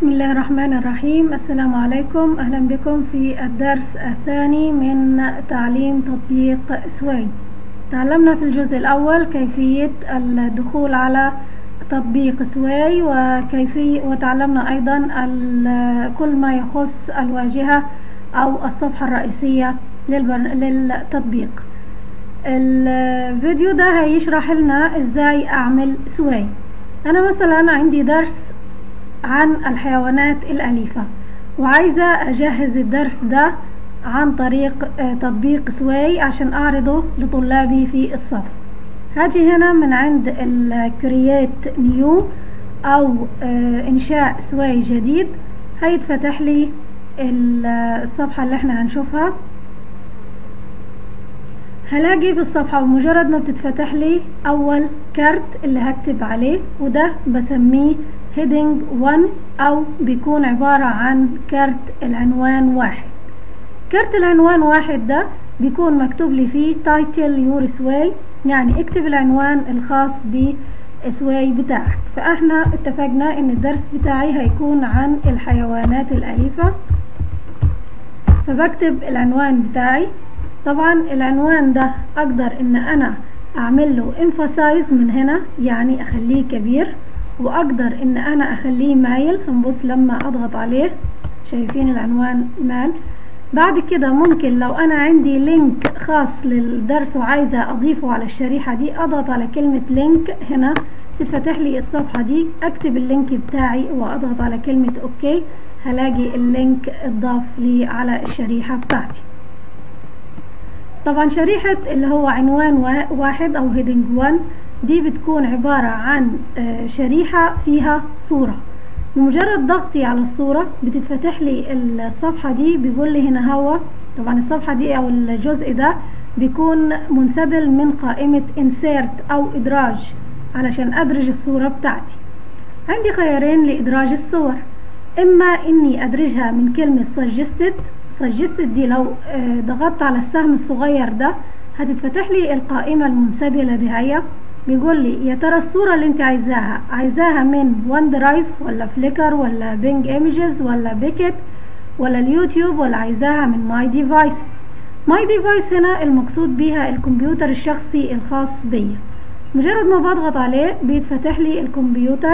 بسم الله الرحمن الرحيم السلام عليكم أهلا بكم في الدرس الثاني من تعليم تطبيق سوي تعلمنا في الجزء الأول كيفية الدخول على تطبيق سوي وكيفية وتعلمنا أيضا كل ما يخص الواجهة أو الصفحة الرئيسية للتطبيق الفيديو ده هيشرح لنا ازاي اعمل سوي انا مثلا عندي درس عن الحيوانات الأليفة وعايزة أجهز الدرس ده عن طريق تطبيق سوي عشان أعرضه لطلابي في الصف هاجي هنا من عند الكرييت نيو أو إنشاء سوي جديد هيتفتح لي الصفحة اللي احنا هنشوفها هلاقي في الصفحة بمجرد ما بتتفتح لي أول كارت اللي هكتب عليه وده بسميه هيدنج 1 أو بيكون عبارة عن كارت العنوان واحد كارت العنوان واحد ده بيكون مكتوب لي فيه تايتل يور سواي يعني اكتب العنوان الخاص بسواي بتاعك فاحنا اتفقنا ان الدرس بتاعي هيكون عن الحيوانات الأليفة فبكتب العنوان بتاعي طبعا العنوان ده اقدر ان انا اعمل له emphasize من هنا يعني اخليه كبير واقدر ان انا اخليه مايل هنبص لما اضغط عليه شايفين العنوان مال بعد كده ممكن لو انا عندي لينك خاص للدرس وعايزة اضيفه على الشريحة دي اضغط على كلمة لينك هنا تتفتح لي الصفحة دي اكتب اللينك بتاعي واضغط على كلمة اوكي هلاقي اللينك اتضاف لي على الشريحة بتاعتي طبعا شريحة اللي هو عنوان واحد او هيدنج 1 دي بتكون عبارة عن شريحة فيها صورة بمجرد ضغطي على الصورة بتتفتح لي الصفحة دي بيقول لي هنا هو طبعا الصفحة دي او الجزء ده بيكون منسدل من قائمة insert او ادراج علشان ادرج الصورة بتاعتي عندي خيارين لادراج الصور اما اني ادرجها من كلمة suggested suggested دي لو ضغطت على السهم الصغير ده هتتفتح لي القائمة المنسدلة دهية بيقول لي يا ترى الصورة اللي انت عايزاها عايزاها من وان درايف ولا فليكر ولا بينج ايمجز ولا بيكت ولا اليوتيوب ولا عايزاها من ماي ديفايس ماي ديفايس هنا المقصود بيها الكمبيوتر الشخصي الخاص بيا مجرد ما بضغط عليه بيتفتح لي الكمبيوتر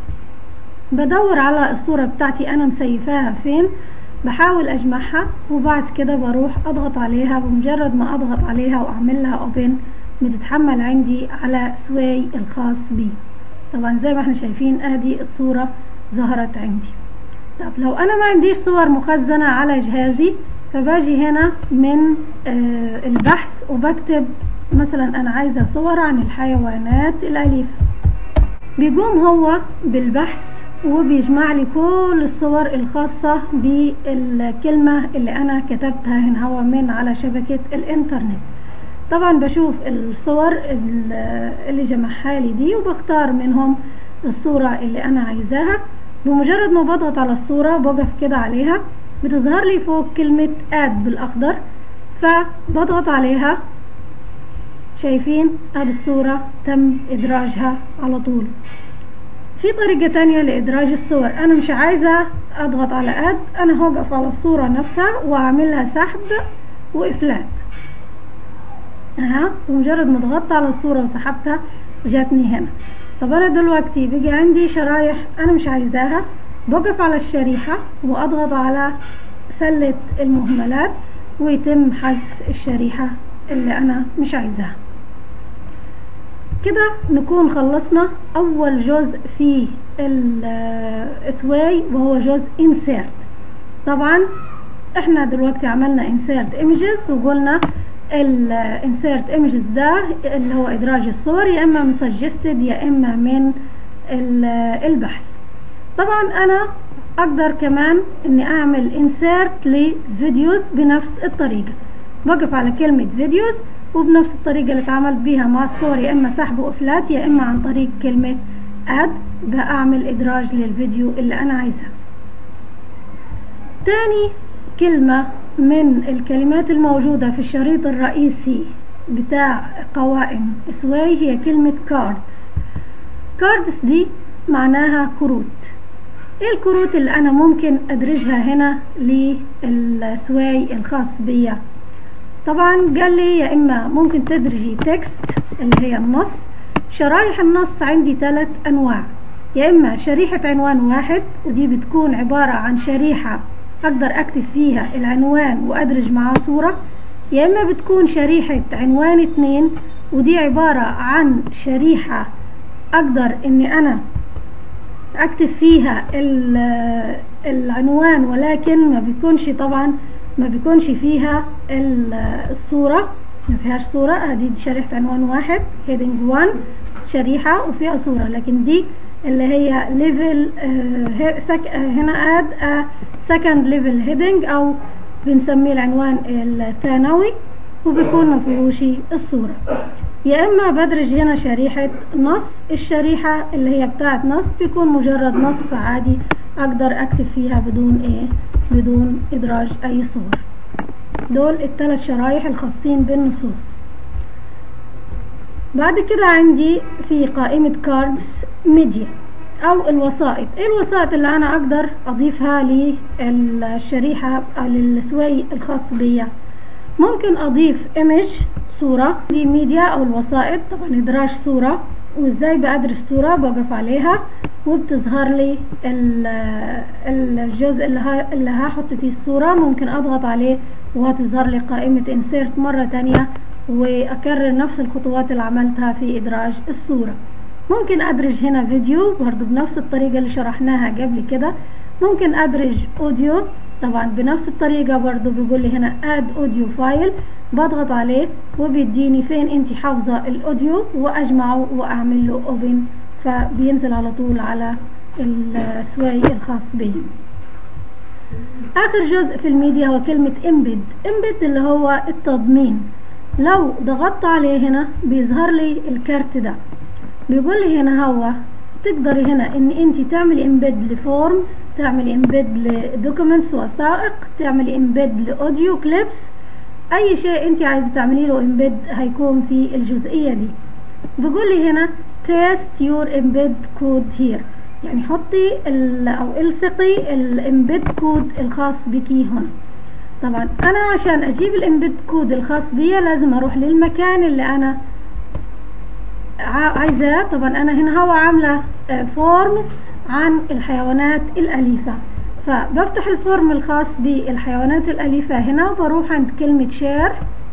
بدور على الصورة بتاعتي انا مسيفاها فين بحاول اجمعها وبعد كده بروح اضغط عليها بمجرد ما اضغط عليها واعمل لها اوبن بتتحمل عندي على سواي الخاص بي طبعا زي ما احنا شايفين ادي الصورة ظهرت عندي طب لو انا ما عنديش صور مخزنة على جهازي فباجي هنا من آه البحث وبكتب مثلا انا عايزة صور عن الحيوانات الاليفة بيقوم هو بالبحث وبيجمع لي كل الصور الخاصة بالكلمة اللي انا كتبتها هنا هو من على شبكة الانترنت طبعا بشوف الصور اللي جمعها لي دي وبختار منهم الصورة اللي انا عايزاها بمجرد ما بضغط على الصورة بوقف كده عليها بتظهر لي فوق كلمة اد بالاخضر فبضغط عليها شايفين ادي الصورة تم ادراجها على طول في طريقة تانية لإدراج الصور أنا مش عايزة أضغط على أد أنا هوقف على الصورة نفسها وأعملها سحب وإفلات أها بمجرد ما ضغطت على الصورة وسحبتها جاتني هنا طب أنا دلوقتي بيجي عندي شرايح أنا مش عايزاها بوقف على الشريحة وأضغط على سلة المهملات ويتم حذف الشريحة اللي أنا مش عايزاها كده نكون خلصنا اول جزء في السواي وهو جزء insert طبعا احنا دلوقتي عملنا insert images وقلنا ال insert images ده اللي هو ادراج الصور يا اما من suggested يا اما من البحث طبعا انا اقدر كمان اني اعمل insert لفيديوز بنفس الطريقة بقف على كلمة فيديوز وبنفس الطريقة اللي اتعاملت بيها مع الصور يا اما سحب وافلات يا اما عن طريق كلمة اد بعمل ادراج للفيديو اللي انا عايزها تاني كلمة من الكلمات الموجودة في الشريط الرئيسي بتاع قوائم سواي هي كلمة كاردز كاردز دي معناها كروت ايه الكروت اللي انا ممكن ادرجها هنا للسواي الخاص بيا طبعا قال لي يا اما ممكن تدرجي تكست اللي هي النص شرايح النص عندي ثلاث انواع يا اما شريحة عنوان واحد ودي بتكون عبارة عن شريحة اقدر اكتب فيها العنوان وادرج معاه صورة يا اما بتكون شريحة عنوان اتنين ودي عبارة عن شريحة اقدر اني انا اكتب فيها العنوان ولكن ما بيكونش طبعا ما بيكونش فيها الصورة ما فيهاش صورة هذه شريحة عنوان واحد heading 1 شريحة وفيها صورة لكن دي اللي هي ليفل هنا اد second level heading او بنسميه العنوان الثانوي وبيكون ما فيهوش الصورة يا اما بدرج هنا شريحة نص الشريحة اللي هي بتاعت نص بيكون مجرد نص عادي اقدر اكتب فيها بدون ايه بدون ادراج اي صور دول الثلاث شرايح الخاصين بالنصوص بعد كده عندي في قائمة كاردز ميديا او الوسائط ايه الوسائط اللي انا اقدر اضيفها للشريحة للسوي الخاص بيا ممكن اضيف ايمج صورة دي ميديا او الوسائط طبعا ادراج صورة وازاي بادرس صورة بوقف عليها وبتظهر لي الجزء اللي, اللي هحط فيه الصورة ممكن اضغط عليه وهتظهر لي قائمة insert مرة تانية واكرر نفس الخطوات اللي عملتها في ادراج الصورة ممكن ادرج هنا فيديو برضو بنفس الطريقة اللي شرحناها قبل كده ممكن ادرج اوديو طبعا بنفس الطريقة برضو بيقول لي هنا اد اوديو فايل بضغط عليه وبيديني فين انت حافظة الاوديو واجمعه واعمل له اوبن فبينزل على طول على السواي الخاص بي اخر جزء في الميديا هو كلمة embed embed اللي هو التضمين لو ضغطت عليه هنا بيظهر لي الكارت ده بيقول لي هنا هو تقدري هنا ان انت تعملي embed لفورمز تعملي embed لدوكيومنتس وثائق تعملي embed لاوديو كليبس اي شيء انت عايزه تعملي له embed هيكون في الجزئيه دي بيقول لي هنا paste your embed code here يعني حطي او الصقي الامبيد كود الخاص بكي هنا طبعا انا عشان اجيب الامبيد كود الخاص بيا لازم اروح للمكان اللي انا عايزاه طبعا انا هنا هو عامله فورمز عن الحيوانات الاليفه فبفتح الفورم الخاص بالحيوانات الاليفه هنا وبروح عند كلمه شير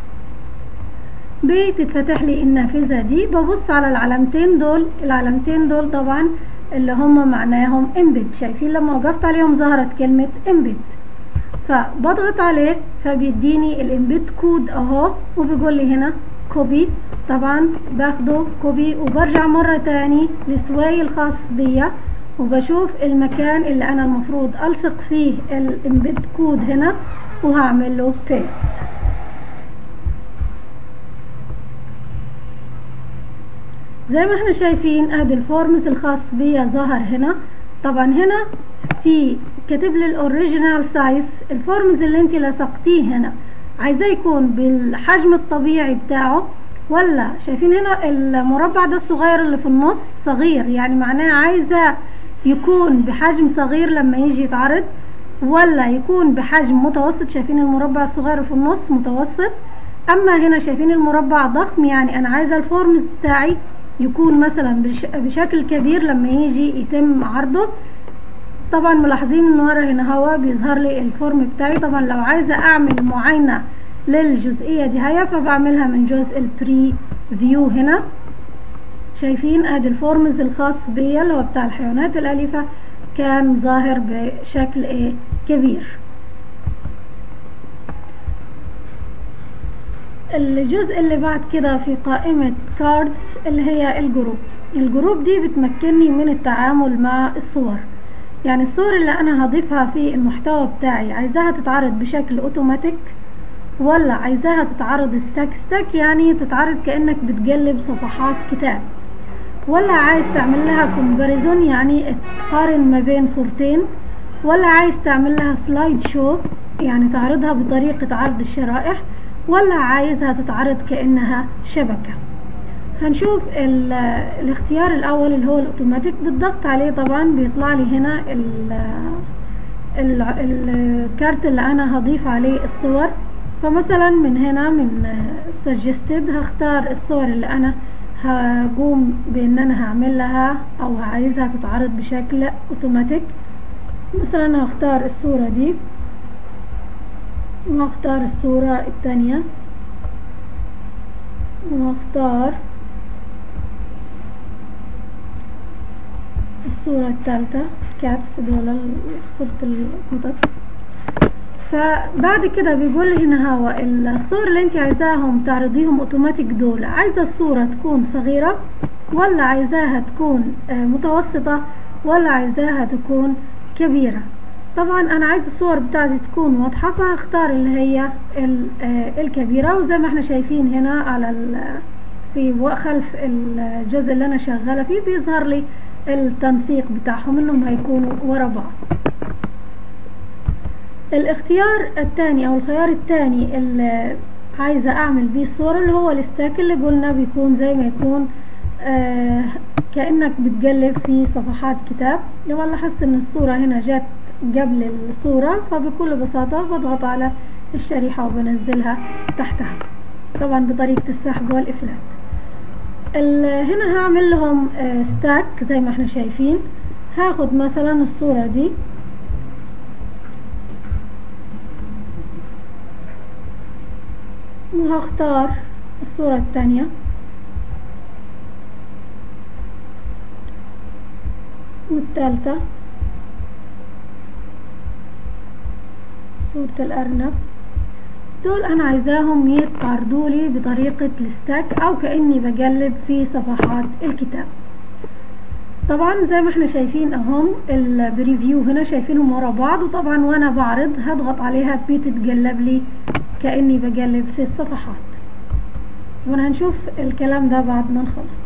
بتتفتح لي النافذه دي ببص على العلامتين دول العلامتين دول طبعا اللي هم معناهم embed شايفين لما وقفت عليهم ظهرت كلمة embed فبضغط عليه فبيديني الامبيد كود اهو وبيقول لي هنا كوبي طبعا باخده كوبي وبرجع مرة تاني لسواي الخاص بيا وبشوف المكان اللي انا المفروض الصق فيه الامبيد كود هنا وهعمل له بيست زي ما احنا شايفين ادي الفورمز الخاص بيا ظهر هنا طبعا هنا في كاتب لي الاوريجينال سايز الفورمز اللي انت لصقتيه هنا عايزاه يكون بالحجم الطبيعي بتاعه ولا شايفين هنا المربع ده الصغير اللي في النص صغير يعني معناه عايزه يكون بحجم صغير لما يجي يتعرض ولا يكون بحجم متوسط شايفين المربع الصغير في النص متوسط اما هنا شايفين المربع ضخم يعني انا عايزه الفورمز بتاعي يكون مثلا بشكل كبير لما يجي يتم عرضه طبعا ملاحظين ان ورا هنا هو بيظهر لي الفورم بتاعي طبعا لو عايزه اعمل معاينه للجزئيه دي هي فبعملها من جزء البري فيو هنا شايفين ادي الفورمز الخاص بيا اللي هو بتاع الحيوانات الاليفه كان ظاهر بشكل ايه كبير الجزء اللي بعد كده في قائمة كاردز اللي هي الجروب الجروب دي بتمكنني من التعامل مع الصور يعني الصور اللي انا هضيفها في المحتوى بتاعي عايزاها تتعرض بشكل اوتوماتيك ولا عايزاها تتعرض ستاك ستاك يعني تتعرض كأنك بتقلب صفحات كتاب ولا عايز تعمل لها كومباريزون يعني تقارن ما بين صورتين ولا عايز تعمل لها سلايد شو يعني تعرضها بطريقة عرض الشرائح ولا عايزها تتعرض كأنها شبكة هنشوف ال- الاختيار الاول اللي هو الاوتوماتيك بالضغط عليه طبعا بيطلع لي هنا ال- ال- الكارت اللي انا هضيف عليه الصور فمثلا من هنا من suggested هختار الصور اللي انا هقوم بان انا هعمل لها او عايزها تتعرض بشكل اوتوماتيك مثلا أنا هختار الصورة دي وهختار الصورة التانية وهختار الصورة الثالثة كاتس دول ال- صورة القطط فبعد كده بيقول لي هنا هو الصور اللي انت عايزاهم تعرضيهم اوتوماتيك دول عايزة الصورة تكون صغيرة ولا عايزاها تكون آه، متوسطة ولا عايزاها تكون كبيرة طبعا انا عايزة الصور بتاعتي تكون واضحة فهختار اللي هي ال- آه، الكبيرة وزي ما احنا شايفين هنا على ال- في و- خلف الجزء اللي انا شغالة فيه بيظهر لي التنسيق بتاعهم انهم هيكونوا ورا بعض الاختيار الثاني او الخيار الثاني اللي عايزة اعمل بيه الصورة اللي هو الستاك اللي قلنا بيكون زي ما يكون آه كأنك بتقلب في صفحات كتاب لو لاحظت ان الصورة هنا جت قبل الصورة فبكل بساطة بضغط على الشريحة وبنزلها تحتها طبعا بطريقة السحب والإفلات ال- هنا هعمل لهم آه، ستاك زي ما احنا شايفين هاخد مثلا الصورة دي وهختار الصورة الثانية والثالثة صورة الأرنب دول أنا عايزاهم يتعرضوا لي بطريقة الستاك أو كأني بقلب في صفحات الكتاب طبعا زي ما احنا شايفين اهم البريفيو هنا شايفينهم ورا بعض وطبعا وانا بعرض هضغط عليها بتتقلب لي كأني بقلب في الصفحات وانا هنشوف الكلام ده بعد ما نخلص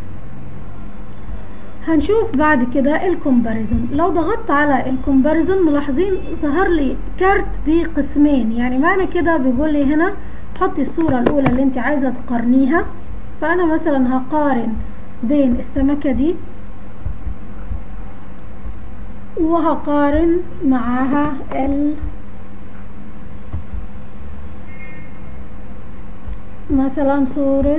هنشوف بعد كده الكومباريزون لو ضغطت على الكومباريزون ملاحظين ظهر لي كارت بقسمين يعني معنى كده بيقول لي هنا حطي الصورة الأولى اللي انت عايزة تقارنيها فأنا مثلا هقارن بين السمكة دي وهقارن معاها ال مثلا صورة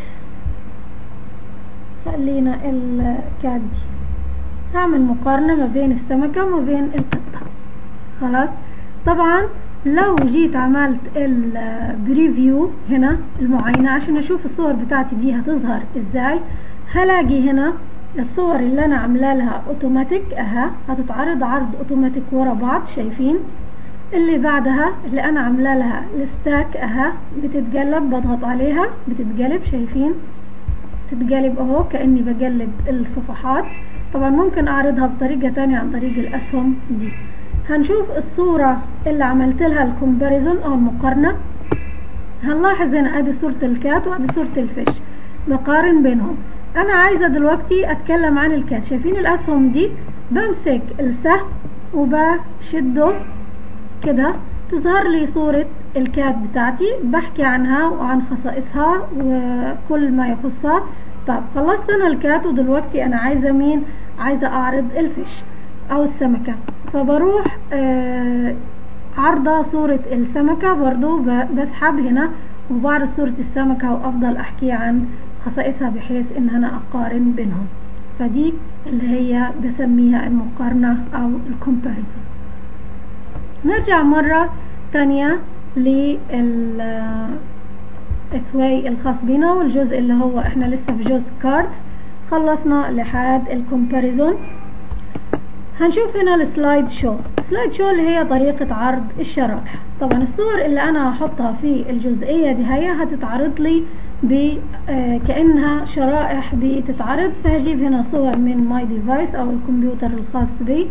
خلينا الكات دي هعمل مقارنة ما بين السمكة وما بين القطة خلاص طبعا لو جيت عملت البريفيو هنا المعاينة عشان اشوف الصور بتاعتي دي هتظهر ازاي هلاقي هنا الصور اللي انا عامله لها اوتوماتيك اها هتتعرض عرض اوتوماتيك ورا بعض شايفين اللي بعدها اللي انا عامله لها الستاك اها بتتقلب بضغط عليها بتتقلب شايفين تتقلب اهو كاني بقلب الصفحات طبعا ممكن اعرضها بطريقه تانية عن طريق الاسهم دي هنشوف الصوره اللي عملت لها الكومباريزون او المقارنه هنلاحظ هنا ادي صوره الكات وادي صوره الفيش بقارن بينهم انا عايزه دلوقتي اتكلم عن الكات شايفين الاسهم دي بمسك السهم وبشده كده تظهر لي صورة الكات بتاعتي بحكي عنها وعن خصائصها وكل ما يخصها طب خلصت انا الكات ودلوقتي انا عايزة مين عايزة اعرض الفيش او السمكة فبروح آه عارضة صورة السمكة برضو بسحب هنا وبعرض صورة السمكة وافضل احكي عن خصائصها بحيث ان انا اقارن بينهم فدي اللي هي بسميها المقارنة او الكومباريزون نرجع مرة تانية للأسواق الخاص بنا والجزء اللي هو احنا لسه في جزء كاردز خلصنا لحد الكومباريزون هنشوف هنا السلايد شو السلايد شو اللي هي طريقة عرض الشرائح طبعا الصور اللي انا هحطها في الجزئية دي هي هتتعرض لي ب كأنها شرائح بتتعرض فهجيب هنا صور من ماي ديفايس او الكمبيوتر الخاص بي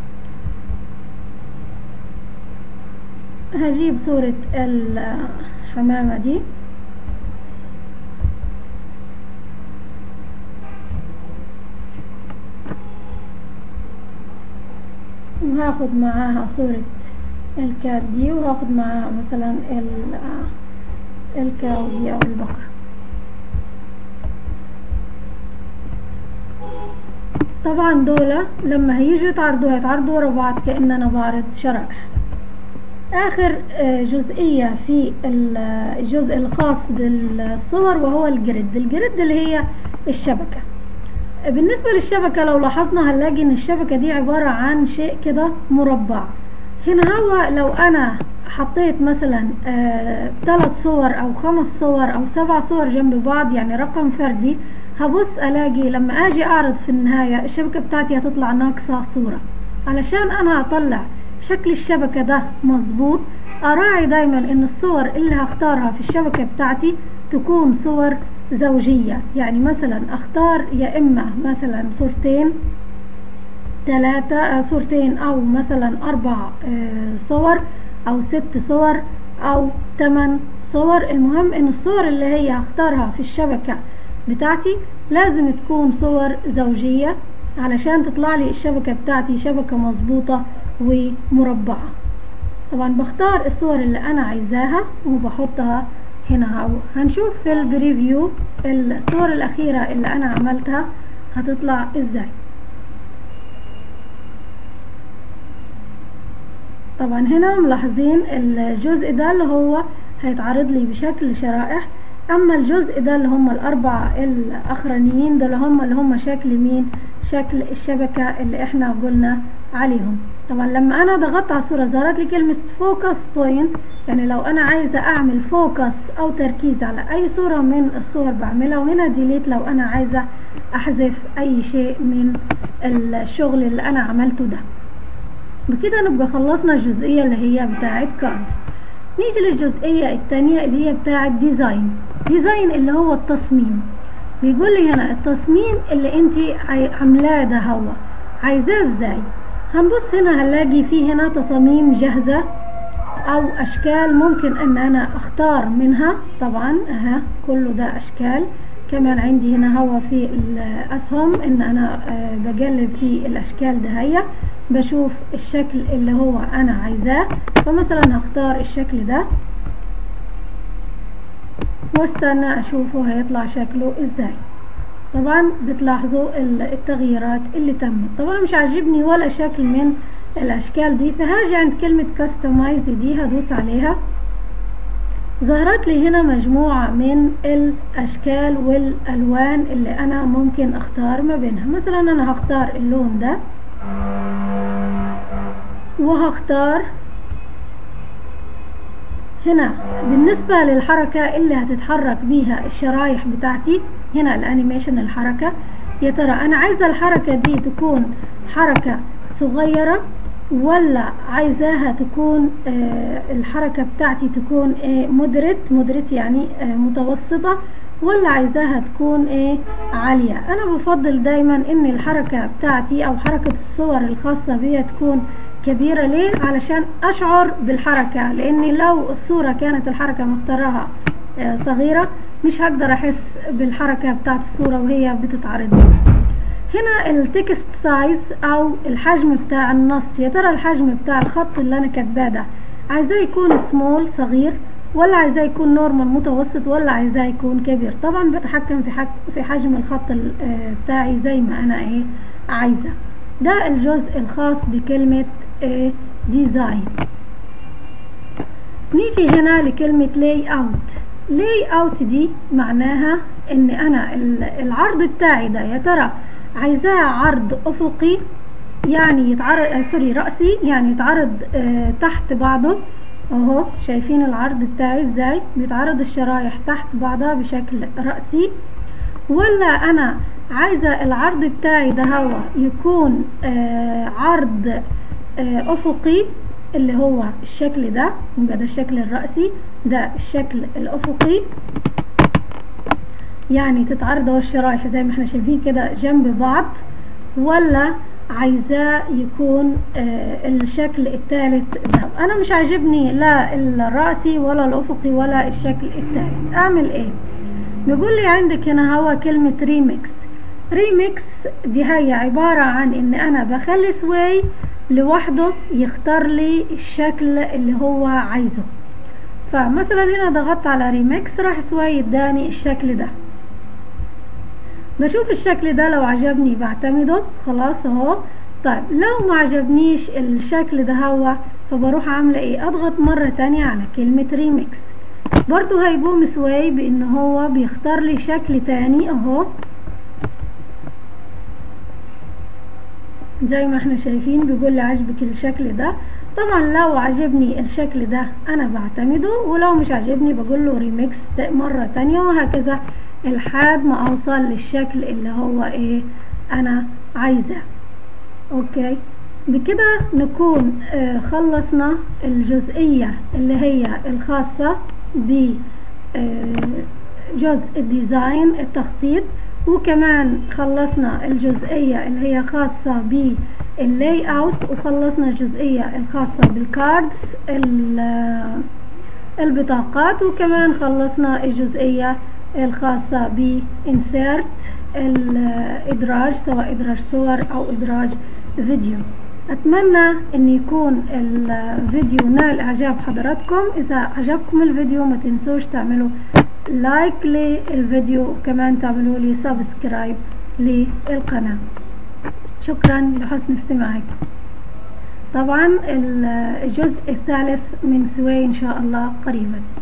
هجيب صورة الحمامة دي وهاخد معاها صورة الكات دي وهاخد معاها مثلا الكاو دي او البقرة طبعا دول لما هيجوا يتعرضوا هيتعرضوا ورا بعض كأن انا بعرض شرائح اخر جزئية في الجزء الخاص بالصور وهو الجريد الجريد اللي هي الشبكة بالنسبة للشبكة لو لاحظنا هنلاقي ان الشبكة دي عبارة عن شيء كده مربع هنا هو لو انا حطيت مثلا ثلاث صور او خمس صور او سبع صور جنب بعض يعني رقم فردي هبص الاقي لما اجي اعرض في النهاية الشبكة بتاعتي هتطلع ناقصة صورة علشان انا اطلع شكل الشبكة ده مظبوط اراعي دايما ان الصور اللي هختارها في الشبكة بتاعتي تكون صور زوجية يعني مثلا اختار يا اما مثلا صورتين ثلاثة صورتين او مثلا اربع صور او ست صور او ثمان صور المهم ان الصور اللي هي هختارها في الشبكة بتاعتي لازم تكون صور زوجية علشان تطلع لي الشبكة بتاعتي شبكة مظبوطة ومربعة طبعا بختار الصور اللي انا عايزاها وبحطها هنا اهو هنشوف في البريفيو الصور الاخيرة اللي انا عملتها هتطلع ازاي طبعا هنا ملاحظين الجزء ده اللي هو هيتعرض لي بشكل شرائح اما الجزء ده اللي هم الاربعة الاخرانيين ده اللي هم اللي هم شكل مين شكل الشبكة اللي احنا قلنا عليهم طبعا لما انا ضغطت على الصورة ظهرت لي كلمة فوكس بوينت يعني لو انا عايزة اعمل فوكس او تركيز على اي صورة من الصور بعملها وهنا ديليت لو انا عايزة احذف اي شيء من الشغل اللي انا عملته ده بكده نبقى خلصنا الجزئية اللي هي بتاعت كاردز نيجي للجزئية التانية اللي هي بتاعت ديزاين ديزاين اللي هو التصميم بيقول لي هنا التصميم اللي انت عاملاه ده هو عايزاه ازاي هنبص هنا هنلاقي فيه هنا تصاميم جاهزة او اشكال ممكن ان انا اختار منها طبعا اها كله ده اشكال كمان عندي هنا هو في الاسهم ان انا بقلب في الاشكال دهية بشوف الشكل اللي هو انا عايزاه فمثلا هختار الشكل ده واستنى اشوفه هيطلع شكله ازاي طبعا بتلاحظوا التغييرات اللي تمت طبعا مش عاجبني ولا شكل من الاشكال دي فهاجي عند كلمة كاستمايز دي هدوس عليها ظهرت لي هنا مجموعة من الاشكال والالوان اللي انا ممكن اختار ما بينها مثلا انا هختار اللون ده وهختار هنا بالنسبة للحركة اللي هتتحرك بيها الشرايح بتاعتي هنا الانيميشن الحركة يا ترى انا عايزة الحركة دي تكون حركة صغيرة ولا عايزاها تكون آه الحركة بتاعتي تكون آه مودريت مودريت يعني آه متوسطة ولا عايزاها تكون ايه عالية انا بفضل دايما ان الحركة بتاعتي او حركة الصور الخاصة بيها تكون كبيرة ليه علشان اشعر بالحركة لان لو الصورة كانت الحركة مختارها آه صغيرة مش هقدر احس بالحركة بتاعت الصورة وهي بتتعرض هنا التكست سايز او الحجم بتاع النص يا ترى الحجم بتاع الخط اللي انا كاتباه ده عايزاه يكون سمول صغير ولا عايزاه يكون نورمال متوسط ولا عايزاه يكون كبير طبعا بتحكم في حك... في حجم الخط بتاعي زي ما انا ايه عايزه ده الجزء الخاص بكلمة ايه ديزاين نيجي هنا لكلمة لاي اوت لاي اوت دي معناها ان انا العرض بتاعي ده يا ترى عايزاه عرض افقي يعني يتعرض آه سوري رأسي يعني يتعرض آه تحت بعضه اهو شايفين العرض بتاعي ازاي بيتعرض الشرايح تحت بعضها بشكل رأسي ولا انا عايزة العرض بتاعي ده هو يكون آه عرض آه افقي اللي هو الشكل ده يبقى ده الشكل الرأسي ده الشكل الافقي يعني تتعرض اهو الشرايح زي ما احنا شايفين كده جنب بعض ولا عايزاه يكون آه الشكل الثالث ده انا مش عاجبني لا الرأسي ولا الافقي ولا الشكل الثالث اعمل ايه بيقول لي عندك هنا هو كلمة ريميكس ريميكس دي هي عبارة عن ان انا بخلي سواي لوحده يختار لي الشكل اللي هو عايزه فمثلا هنا ضغطت على ريميكس راح سواي اداني الشكل ده بشوف الشكل ده لو عجبني بعتمده خلاص اهو طيب لو ما عجبنيش الشكل ده هو فبروح عاملة ايه اضغط مرة تانية على كلمة ريميكس برضو هيقوم سواي بان هو بيختار لي شكل تاني اهو زي ما احنا شايفين بيقول لي عجبك الشكل ده طبعا لو عجبني الشكل ده انا بعتمده ولو مش عجبني بقول له ريميكس مرة تانية وهكذا لحد ما اوصل للشكل اللي هو ايه انا عايزاه اوكي بكده نكون آه خلصنا الجزئية اللي هي الخاصة ب جزء الديزاين التخطيط وكمان خلصنا الجزئية اللي هي خاصة باللاي اوت وخلصنا الجزئية الخاصة بالكاردز البطاقات وكمان خلصنا الجزئية الخاصة بإنسيرت الإدراج سواء إدراج صور أو إدراج فيديو أتمنى أن يكون الفيديو نال إعجاب حضراتكم إذا عجبكم الفيديو ما تنسوش تعملوا لايك للفيديو وكمان تعملوا لي سبسكرايب للقناة شكرا لحسن استماعكم طبعا الجزء الثالث من سوي إن شاء الله قريبا